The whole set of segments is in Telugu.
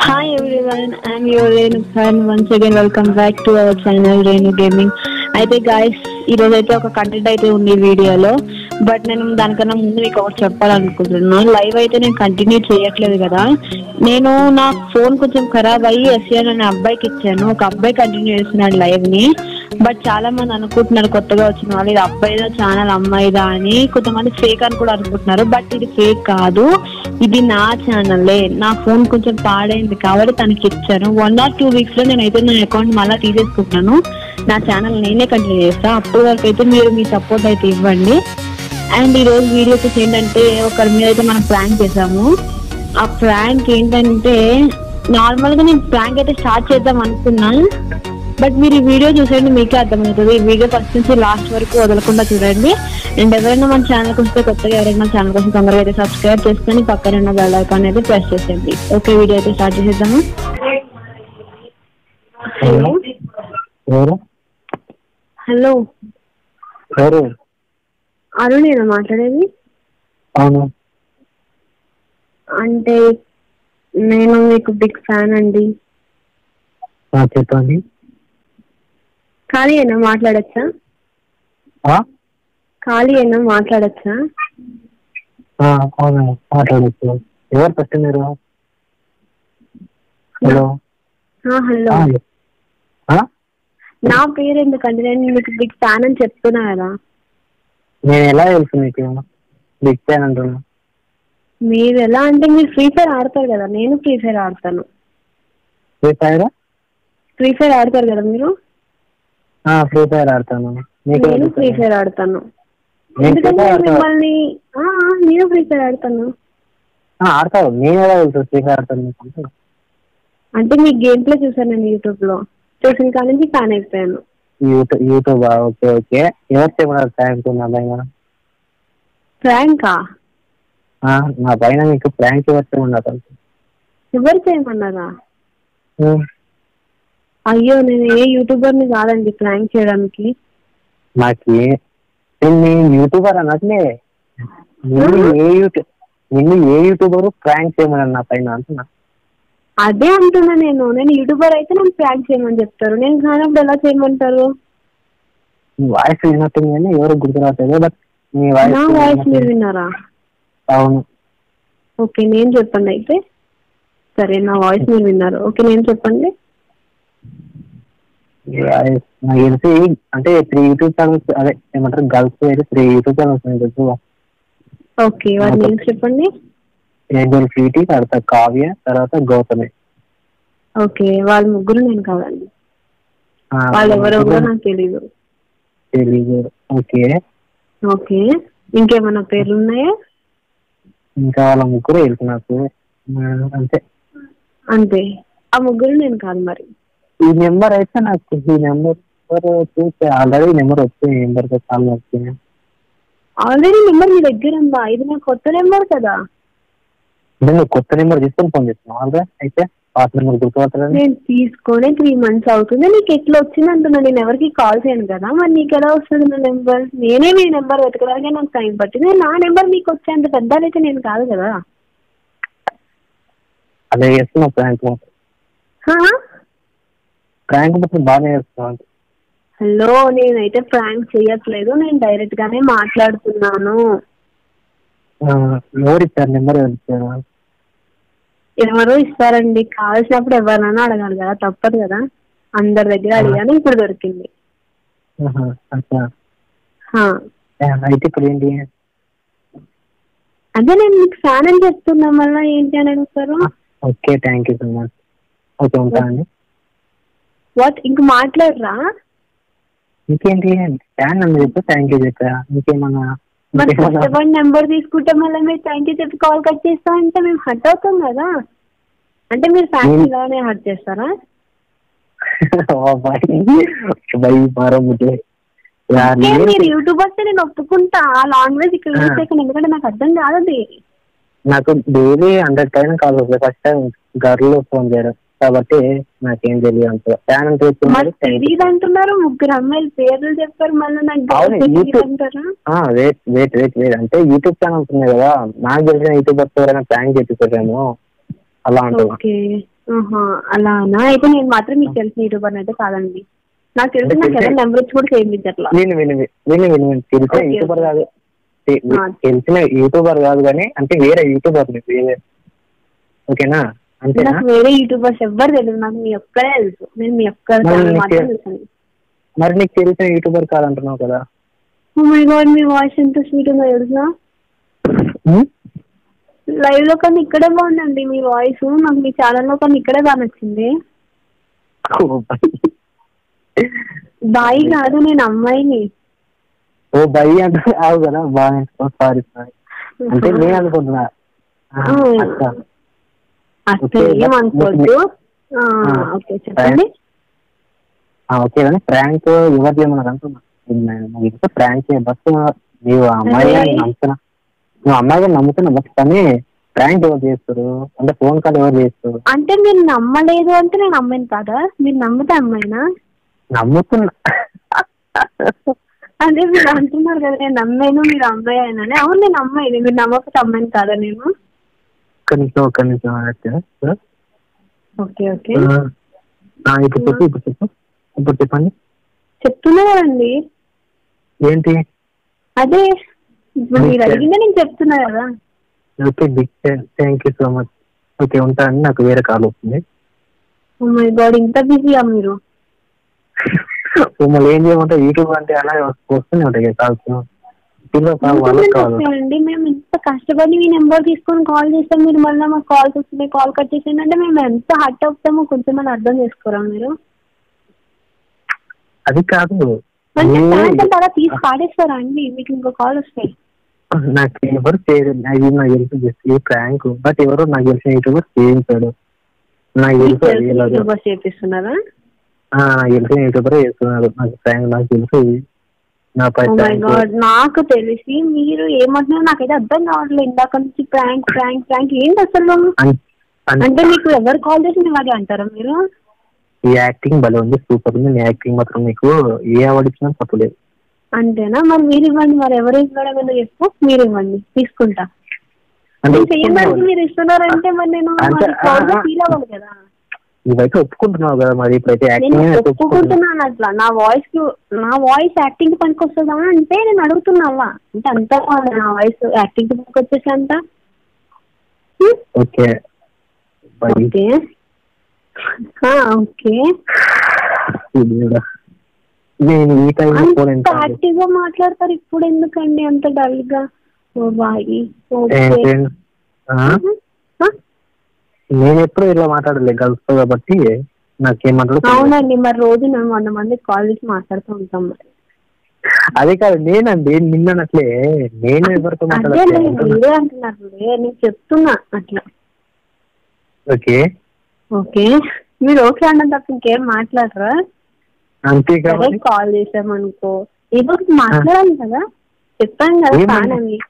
Hi everyone, I'm your Renu Khan. Once again, welcome back to our channel Renu Gaming. అయితే గాయస్ ఈరోజు అయితే ఒక కంటెంట్ అయితే ఉంది ఈ వీడియోలో బట్ నేను దానికన్నా ముందు మీకు ఒకటి చెప్పాలనుకుంటున్నాను లైవ్ అయితే నేను కంటిన్యూ చేయట్లేదు కదా నేను నా ఫోన్ కొంచెం ఖరాబ్ అయ్యి ఎస్ఆర్ అనే అబ్బాయికి ఇచ్చాను ఒక అబ్బాయి కంటిన్యూ చేస్తున్నాడు లైవ్ ని బట్ చాలా మంది అనుకుంటున్నారు కొత్తగా వచ్చిన వాళ్ళు ఇది అబ్బాయిదా ఛానల్ అమ్మాయిదా అని కొంతమంది ఫేక్ అని కూడా అనుకుంటున్నారు బట్ ఇది ఫేక్ కాదు ఇది నా ఛానలే నా ఫోన్ కొంచెం పాడైంది కాబట్టి తనకి ఇచ్చాను వన్ ఆర్ టూ వీక్స్ లో నేనైతే నా అకౌంట్ మళ్ళీ తీసేసుకుంటున్నాను నా ఛానల్ నేనే కంటిన్యూ చేస్తా అప్పటి వరకు అయితే మీరు మీ సపోర్ట్ అయితే ఇవ్వండి అండ్ ఈ రోజు వీడియో వచ్చేసి ఏంటంటే ఒకరి మీద అయితే మనం ప్రాంక్ చేసాము ఆ ప్రాంక్ ఏంటంటే నార్మల్ గా నేను ప్రాంక్ అయితే స్టార్ట్ చేద్దాం అనుకున్నా బట్ మీరు ఈ వీడియో చూసేయండి మీకే అర్థమవుతుంది ఈ వీడియో ఫస్ట్ నుంచి లాస్ట్ వరకు వదలకుండా చూడండి అండ్ ఎవరైనా మన ఛానల్కి వస్తే కొత్తగా ఎవరైనా ఛానల్ కోసం తొందరగా అయితే సబ్స్క్రైబ్ చేసుకొని పక్కన ఉన్న బెల్ ఐకాన్ అయితే ప్రెస్ చేసేయండి ఓకే వీడియో అయితే స్టార్ట్ చేసేద్దాము హలో ఎవరు హలో ఎవరు అరుణేనా మాట్లాడేది అవును అంటే నేను మీకు బిగ్ ఫ్యాన్ అండి ఆ, చెప్పండి ఖాళీ అయినా మాట్లాడచ్చా ఆ? ఖాళీ అయినా మాట్లాడచ్చా ఆ, అవును మాట్లాడచ్చు ఎవరు ఫస్ట్ మీరు హలో హలో ఆ, ఆ? నా పేరు ఎందుకండి నేను మీకు బిగ్ ఫ్యాన్ అని చెప్తున్నా కదా నేను ఎలా తెలుసు మీకు బిగ్ ఫ్యాన్ అంటున్నా మీరు ఎలా అంటే మీరు ఫ్రీ ఫైర్ ఆడతారు కదా నేను ఫ్రీ ఫైర్ ఆడతాను ఫ్రీ ఫైర్ ఫ్రీ ఫైర్ ఆడతారు కదా మీరు ఫ్రీ ఫైర్ ఆడతాను మీకు నేను ఎవరు ఫ్రీ తెలుసు? ఫైర్ ఆడతాను నేను ఫ్రీ ఎందుకంటే ఫైర్ నేను ఆడతా మిమ్మల్ని ఆ, ఆ, నేను ఫ్రీ ఫైర్ ఆడతాను ఆ, ఆడతావు నేను ఎలా తెలుసు ఫ్రీ ఫైర్ ఆడతాను మీకు అంటున్నా. అంటే మీ గేమ్ ప్లే చూసాను నేను యూట్యూబ్ లో చూసిన కాడ నుంచి ఫ్యాన్ అయిపోయాను యూట్యూబ్ యూట్యూబ్ ఓకే ఓకే ఎవరు చెప్పినారు ప్రాంక్ నా పైన ప్రాంకా ఆ, నా పైన మీకు ప్రాంక్ ఎవరు చెప్పినారు ఎవరు చేయమన్నారా ఉమ్, అయ్యో నేను ఏ యూట్యూబర్ ని కాదండి ప్రాంక్ చేయడానికి నాకు ఏ- నేను నీ యూట్యూబర్ అనట్లే నిన్ను ఏ యూట్యూబ్ నిన్ను ఏ యూట్యూబర్ ప్రాంక్ చేయమని నా పైన అంటున్నా అదే అంటున్నా నేను నేను యూట్యూబర్ అయితే నేను ప్రాంక్ చేయమని చెప్తారు నేను కానప్పుడు ఎలా చేయమంటారు నీ వాయిస్ విన్నట్టుంది కానీ ఎవరు గుర్తు రావట్లేదు బట్ నీ వాయిస్ నా వాయిస్ మీరు విన్నారా అవును ఓకే నేను చెప్పండి అయితే సరే నా వాయిస్ మీరు విన్నారు ఓకే నేను చెప్పండి నీ వాయిస్ నాకు తెలిసి అంటే త్రీ యూట్యూబ్ ఛానల్స్ అదే ఏమంటారు గర్ల్స్ అయితే త్రీ యూట్యూబ్ ఛానల్స్ ఉన్నాయి తెలుసు ఓకే వాటి నేమ్స్ చెప్పండి ఏంజల్ స్వీటీ తర్వాత కావ్య తర్వాత గౌతమి ఓకే వాళ్ళ ముగ్గురు నేను కాదండి ఆ, వాళ్ళు ఎవరో కూడా నాకు తెలీదు తెలీదు ఓకే ఓకే ఇంకేమైనా పేర్లు ఉన్నాయా ఇంకా వాళ్ళ ముగ్గురు తెలుసు నాకు ఆ, అంతే అంతే ఆ ముగ్గురు నేను కాదు మరి ఈ నెంబర్ అయితే నాకు ఈ నెంబర్ చూస్తే ఆల్రెడీ నెంబర్ వచ్చింది ఈ నెంబర్ చాలా వచ్చింది ఆల్రెడీ నెంబర్ మీ దగ్గర ఉందా ఇది నా కొత్త నెంబర్ కదా అంటే నువ్వు కొత్త నెంబర్ తీసుకొని ఫోన్ చేస్తున్నావు ఆల్రెడీ అయితే పాత నెంబర్ గుర్తుపట్టలేదు నేను తీసుకొని త్రీ మంత్స్ అవుతుంది నీకు ఎట్లా వచ్చింది అంటున్నా నేను ఎవరికి కాల్ చేయను కదా మరి నీకు ఎలా వస్తుంది నా నెంబర్ నేనే మీ నెంబర్ వెతకడానికి నాకు టైం పట్టింది నా నెంబర్ నీకు వచ్చేంత పెద్ద అయితే నేను కాదు కదా అదే చేస్తున్నావు ప్రాంక్ మాత్రం హా? ప్రాంక్ మాత్రం బాగానే చేస్తున్నావు హలో నేనైతే ప్రాంక్ చేయట్లేదు నేను డైరెక్ట్ గానే మాట్లాడుతున్నాను ఆ, ఎవరు ఇచ్చారు నెంబర్ ఎవరు ఇచ్చారు ఎవరో ఇస్తారండి కావాల్సినప్పుడు ఎవరినైనా అడగాలి కదా తప్పదు కదా అందరి దగ్గర అడిగాను ఇప్పుడు దొరికింది ఆహా, అచ్చా హా. ఆ, అయితే ఇప్పుడు ఏంటి అదే నేను మీకు ఫ్యాన్ అని చెప్తున్నా మళ్ళీ ఏంటి అని అడుగుతారు okay thank you so much okay ఉంటా అండి వాట్ ఇంక మాట్లాడరా ఇంకేంటి ఫ్యాన్ నెంబర్ చెప్పి థ్యాంక్ యూ చెప్పా ఇంకేమన్నా మరి ఇంకేమన్నా కష్టపడి నెంబర్ తీసుకుంటే మళ్ళీ మీరు థ్యాంక్ యూ చెప్పి కాల్ కట్ చేస్తా అంటే మేము హర్ట్ అవుతాం కదా అంటే మీరు ఫ్యాన్స్ నేను- ఇలానే హర్ట్ చేస్తారా ओ भाई भाई मारो मुझे यार ఏ, నేను మీరు యూట్యూబర్స్ నేను ఒప్పుకుంటా ఆ లాంగ్వేజ్ ఇక్కడ యూజ్ ఆ. చేయకండి ఎందుకంటే నాకు అర్థం కాదు అది నాకు డైలీ హండ్రెడ్ టైం కాల్ వస్తుంది ఫస్ట్ టైం గర్ల్ ఫోన్ చేయడం కాబట్టి నాకేం తెలియదు అంత ఫ్యాన్ అంటే వచ్చింది మరి తెలియదు అంటున్నారు ముగ్గురు అమ్మాయిల పేర్లు చెప్పారు మళ్ళీ నాకు అవును, తెలియదు YouTube- అంటారా వెయిట్ వెయిట్ వెయిట్ వెయిట్ అంటే యూట్యూబ్ ఛానల్స్ ఉన్నాయి కదా నాకు తెలిసిన యూట్యూబర్స్ ఎవరైనా ప్రాంక్ చేపిస్తారేమో అలా అంటున్నా ఓకే ఆహా, అలానా అయితే నేను మాత్రం మీకు తెలిసిన యూట్యూబర్ అయితే కాదండి నాకు తెలిసి అంటే నాకు తెలిసే- ఎవరు నెంబర్ ఇచ్చి కూడా చేయించట్లా విను విను విను విను విను విను తెలిసిన ఓకే, యూట్యూబర్ ఓకే. కాదు తె- ఆ. తెలిసిన యూట్యూబర్ కాదు కానీ అంటే వేరే యూట్యూబర్ నీకు వేరే ఓకేనా అంతేనా నాకు వేరే యూట్యూబర్స్ ఎవ్వరు తెలియదు నాకు మీ ఒక్కరే తెలుసు నేను మీ ఒక్క మరి ఛానల్ నీకు- మాత్రం తెలుసు మరి నీకు తెలిసిన యూట్యూబర్ కాదంటున్నావు కదా ఓ మై గాడ్ మీ వాయిస్ ఎంత స్వీట్ ఉందో తెలుసా ఉమ్? లైవ్ లో కన్నా ఇక్కడే బాగుందండి మీ వాయిస్ నాకు మీ ఛానల్ లో కన్నా ఇక్కడే బాగా నచ్చింది ఓ బై. బాయి కాదు నేను అమ్మాయిని ఓ బై అంటే ఆవు కదా బాగా సారీ సారీ అంటే నేను అనుకుంటున్నా ఆ, ఆ. అక్క. అసలు ఓకే, ఏమనుకోవద్దు ఆ, ఆ. ఓకే చెప్పండి ఆ, ఓకే కానీ ప్రాంక్ ఎవరు చేయమన్నారు అంటున్నా ఇంకా ప్రాంక్ బస్ నీవు ఆ అమ్మాయి అరే. నమ్ముతున్నా నువ్వు అమ్మాయిగా నమ్ముతున్నా బస్ కానీ ప్రాంక్ ఎవరు చేస్తారు అంటే ఫోన్ కాల్ ఎవరు చేస్తారు అంటే మీరు నమ్మలేదు అంటే నేను అమ్మాయిని కాదా మీరు నమ్మితే అమ్మాయినా నమ్ముతున్నా అదే మీరు అంటున్నారు కదా నేను నమ్మాను మీరు అమ్మాయి అయినా అవును నేను అమ్మాయిని మీరు నమ్మకపోతే అమ్మాయిని కాదా నేను ఒక్క నిమిషం ఒక్క నిమిషం అయితే. ఓకే ఓకే ఆ, ఇప్పుడు చెప్పు ఇప్పుడు చెప్పు ఇప్పుడు చెప్పండి చెప్తున్నా కదండి ఏంటి అదే ఇప్పుడు మీరు అడిగిందే నేను చెప్తున్నా కదా okay big thank you so much okay ఉంటానండి నాకు వేరే కాల్ వస్తుంది ఓ మై గాడ్ ఇంత బిజీయా మీరు మళ్ళీ ఏం చేయమంటావు యూట్యూబ్ అంటే అలా వస్తూనే ఉంటాయి కాల్స్ పిల్లలు కావాలి వాళ్ళకి కావాలి అండి మేము ఇంత కష్టపడి మీ నెంబర్ తీసుకొని కాల్ చేస్తాం మీరు మళ్ళీ మాకు కాల్స్ వస్తున్నాయి కాల్ కట్ చేసేయండి అంటే మేము ఎంత హర్ట్ అవుతామో కొంచెం మనం అర్థం చేసుకోరా మీరు అది కాదు అంటే నువ్వు- సాయంత్రం తర్వాత తీసి పాడేస్తారా అండి మీకు ఇంకో కాల్ వస్తాయి నాకు ఎవరు చేయలేదు అది నాకు తెలుసు జస్ట్ ఈ ప్రాంక్ బట్ ఎవరో నాకు తెలిసిన యూట్యూబర్ చేయించాడు నాకు తెలుసు అది ఎలాగో. యూట్యూబర్స్ చేపిస్తున్నారా ఆ, నాకు తెలిసిన యూట్యూబర్ చేస్తున్నాడు నాకు ప్రాంక్ నాకు తెలుసు నా పై ఓ మై prank. గాడ్ నాకు తెలిసి మీరు ఏమంటున్నారో నాకైతే అర్థం కావట్లేదు ఇందాక నుంచి ప్రాంక్ ప్రాంక్ ప్రాంక్ ఏంటి అసలు అన్- అన్- అంటే మీకు ఎవరు కాల్ చేసి మీరు అదే అంటారా మీరు ఈ యాక్టింగ్ భలే ఉంది సూపర్ ఉంది నీ యాక్టింగ్ మాత్రం నీకు ఏ అవార్డు ఇచ్చినా తప్పలేదు అంతేనా మరి మీరు ఇవ్వండి మరి ఎవరు ఇవ్వడం ఎందుకు చెప్పు మీరు ఇవ్వండి తీసుకుంటా అంటే నేను చెయ్యడానికి మీరు ఇస్తున్నారంటే మరి నేను అంటే, ప్రౌడ్ ఆ, ఫీల్ అవ్వాలి కదా నువ్వైతే ఒప్పుకుంటున్నావు కదా మరి ఇప్పుడైతే నేను యాక్టింగ్ ఒప్పుకుంటున్నాను అట్లా నా వాయిస్ కి నా వాయిస్ యాక్టింగ్ కి పనికి వస్తుందా అంటే నేను అడుగుతున్నా అలా అంటే అంత నా వాయిస్ యాక్టింగ్ కి పనికి వచ్చేసి అంత ఓకే బై. ఓకే ఆ, ఓకే ఇది కూడా. నేను ఈ టైం ఫోన్ అంత యాక్టివ్ గా మాట్లాడతారు ఇప్పుడు ఎందుకండి అంత డల్ గా ఓ బాయి ఓకే ఏంటి ఆ? ఆ? నేను ఎప్పుడు ఇలా మాట్లాడలే గర్ల్స్ తో కాబట్టి నాకేమంటాడు అవునండి మరి రోజు మేము వంద మందికి కాల్ చేసి మాట్లాడుతూ ఉంటాం మరి అదే కాదు నేనండి నిన్ననట్లే నేను ఎవరితో అదే మాట్లాడట్లే అంటున్నా. మీరే అంటున్నారు నేను చెప్తున్నా అట్లా ఓకే ఓకే మీరు ఓకే అన్నం తప్ప ఇంకేం మాట్లాడరా అంతే సరే కాబట్టి కాల్ చేసామనుకో ఏదో ఒకటి మాట్లాడాలి కదా చెప్పాను కదా ఏమని? ఫ్యాన్ అని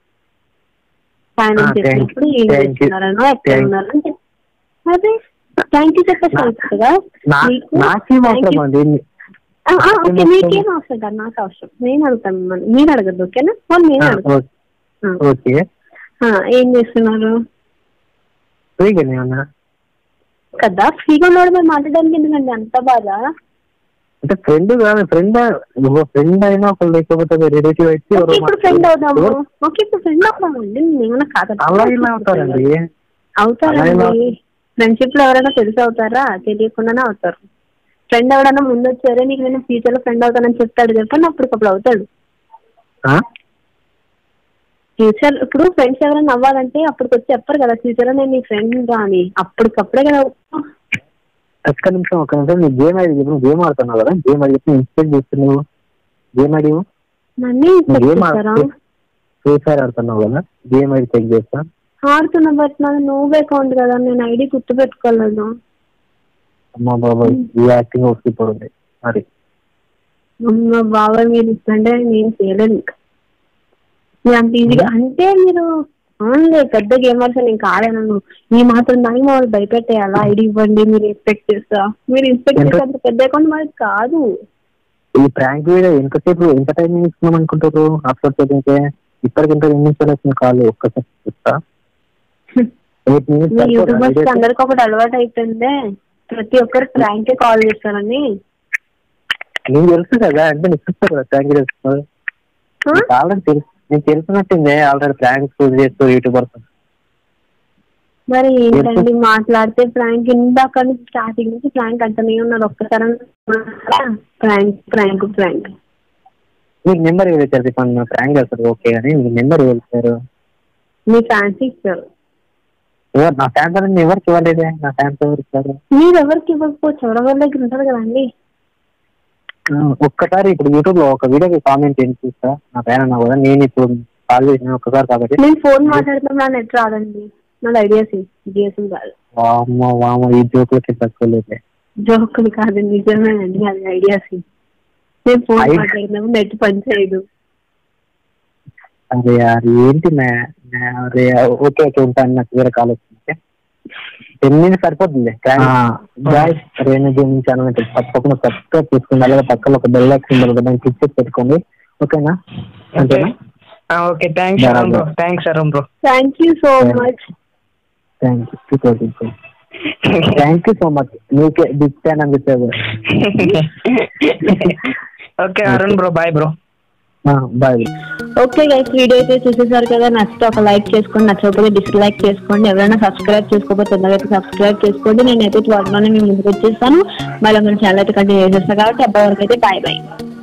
ఫ్యాన్ ఆ, అని thank చెప్పినప్పుడు you, ఏం thank you, చేస్తున్నారనో ఎక్కడ thank- ఉన్నారని చెప్పి అదే థ్యాంక్ యూ చెప్పేసి నా- కదా నా- మీకు నాకేం thank you. అవసరం అండి ఆ, ఆ, ఓకే నాకేం మీకేం అవసరం? అవసరం కాదు నాకు అవసరం నేను అడుగుతాను మిమ్మల్ని మీరు అడగద్దు ఓకేనా వాళ్ళు నేను ఆ, అడుగుతాను ఓకే. ఆ. ఓకే ఆ, ఏం చేస్తున్నారు ఫ్రీగానే ఉన్నా కదా ఫ్రీగా ఉన్నాడు మరి మాట్లాడడానికి ఎందుకండి అంత బాధ అంటే ఫ్రెండ్ కాదు ఫ్రెండ్ ఫ్రెండ్ అయినా ఒక లేకపోతే రిలేటివ్ అయితే ఓకే ఎవరో ఇప్పుడు ఫ్రెండ్ అవుదాము ఎవరు- ఓకే ఇప్పుడు ఫ్రెండ్ అవుదామండి నేను కాదు అలా ఇలా అవుతారండి అలా ఎలా అవుతారండి ఫ్రెండ్షిప్ లో ఎవరైనా తెలిసి అవుతారా తెలియకుండానే అవుతారు ఫ్రెండ్ ఎవడన్నా ముందు వచ్చారే నీకు నేను ఫ్యూచర్ లో ఫ్రెండ్ అవుతానని చెప్తాడు చెప్పండి అప్పటికప్పుడు అవుతాడు ఆ? ఫ్యూచర్ ఇప్పుడు ఫ్రెండ్స్ ఎవరైనా అవ్వాలంటే అప్పటికి వచ్చి చెప్పరు కదా ఫ్యూచర్ లో నేను నీ ఫ్రెండ్ అని అప్పటికప్పుడే కదా ఒక్క నిమిషం ఒక్క నిమిషం నీ గేమ్ ఐడి చెప్పు గేమ్ ఆడుతున్నావు కదా గేమ్ ఐడి చెప్పి ఇన్స్టేట్ చేస్తున్నావు గేమ్ ఐడి నన్ను గేమ్ చేస్తారా ఫ్రీ ఫైర్ ఆడుతున్నావు కదా గేమ్ ఐడి చెక్ చేస్తా ఆడుతున్నా బట్ నాది నువ్వు అకౌంట్ కదా నేను ఐడి గుర్తు పెట్టుకోలేదు అమ్మా బాబాయ్ ఈ యాక్టింగ్ వస్తుంది మరి అమ్మ బాబా మీరు ఇస్తుంటే నేను చేయలేను ఇంకా మీరు అంత ఈజీగా అంటే మీరు అవునులే పెద్ద గేమర్స్ నేను కాలేను ఈ మాత్రం దానికి మమ్మల్ని భయపెట్టేయాలా ఐడి ఇవ్వండి మీరు ఎక్స్పెక్ట్ చేస్తా మీరు ఎక్స్పెక్ట్ ఎంత- చేస్తే అంత పెద్ద అకౌంట్ మాది కాదు ఈ ప్రాంక్ వీడియో ఎంతసేపు ఎంత టైం తీసుకున్నాం అనుకుంటారు అప్లోడ్ చేయడానికి ఇప్పటికి ఇంత ఎన్ని నిమిషాలు వచ్చిన కాల్ ఒక్కసారి చూస్తా ఎయిట్ మినిట్స్ మీ యూట్యూబర్స్ అందరికి ఒకటి అలవాటు అయిపోయిందే ప్రతి ఒక్కరు ప్రాంక్ కాల్ చేస్తారని నీకు తెలుసు కదా అంటే నీకు చూస్తారు కదా ప్రాంక్ చేస్తున్నారు ఆ? ఆల్రెడీ తెలుసు నీకు తెలిసినట్టుంది ఆల్రెడీ ప్రాంక్స్ చేస్తూ యూట్యూబర్స్ మరి ఏంటండి మాట్లాడితే ప్రాంక్ ఇందాక స్టార్టింగ్ నుంచి ప్రాంక్ అంటనే ఉన్నారు ఒక్కసారి ప్రాంక్ ప్రాంక్ ప్రాంక్ మీకు నెంబర్ ఎవరు ఇచ్చారు చెప్పండి ప్రాంక్ చేస్తారు ఓకే కానీ మీకు నెంబర్ ఎవరు ఇచ్చారు మీ ఫ్యాన్స్ ఇస్తారు ఎవరు నా ఫ్యాన్స్ అనేది ఎవరికి ఇవ్వలేదే నా ఫ్యాన్స్ ఎవరు ఇచ్చారు మీరు ఎవరికి ఇవ్వకపోవచ్చు ఎవరెవరి దగ్గర ఉంటారు కదండి ఆ, ఒక్కసారి ఇప్పుడు యూట్యూబ్ లో ఒక వీడియోకి కామెంట్ ఏంటి చూస్తా నా ఫ్యాన్ అన్నా కూడా నేను ఇప్పుడు కాల్ చేసిన ఒక్కసారి కాబట్టి నేను ఫోన్ మాట్లాడుతున్నా నా నెట్ రాదండి నాది ఐడియాస్ జిఎస్ఎం కాదు వామ్మో వామ్మో ఈ జోకులకి తక్కువ లేదు జోకులు కాదు నిజమేనండి అది ఐడియాస్ నేను ఫోన్ ఐ- మాట్లాడుతున్నాము నెట్ పనిచేయదు అరే అది ఏంటి మ్యా- మ్యా- అరే ఓకే ఓకే ఉంటాను నాకు వేరే కాల్ వచ్చింది టెన్ మినిట్స్ సరిపోతుంది గాయస్ రేణు గేమింగ్ ఛానల్ అంటే తప్పకుండా సబ్స్క్రైబ్ చేసుకోండి అలాగే పక్కన ఒక బెల్ ఐకాన్ ఉంటుంది దాన్ని క్లిక్ చేసి పెట్టుకోండి ఓకేనా అంతేనా okay thanks Arun bro thanks Arun bro thank you so much thank you thank you so much నీకే బిగ్ ఫ్యాన్ అని చెప్పావు okay Arun bro bye bro bye okay guys video అయితే చూసేసారు కదా నచ్చితే ఒక లైక్ చేసుకోండి నచ్చకపోతే డిస్లైక్ చేసుకోండి ఎవరైనా సబ్స్క్రైబ్ చేసుకోకపోతే తొందరగా అయితే సబ్స్క్రైబ్ చేసుకోండి నేనైతే త్వరలోనే మీ ముందుకు వచ్చేస్తాను మళ్ళీ మన ఛానల్ అయితే కంటిన్యూ చేసేస్తాను కాబట్టి అప్పటి వరకు అయితే బాయ్ బాయ్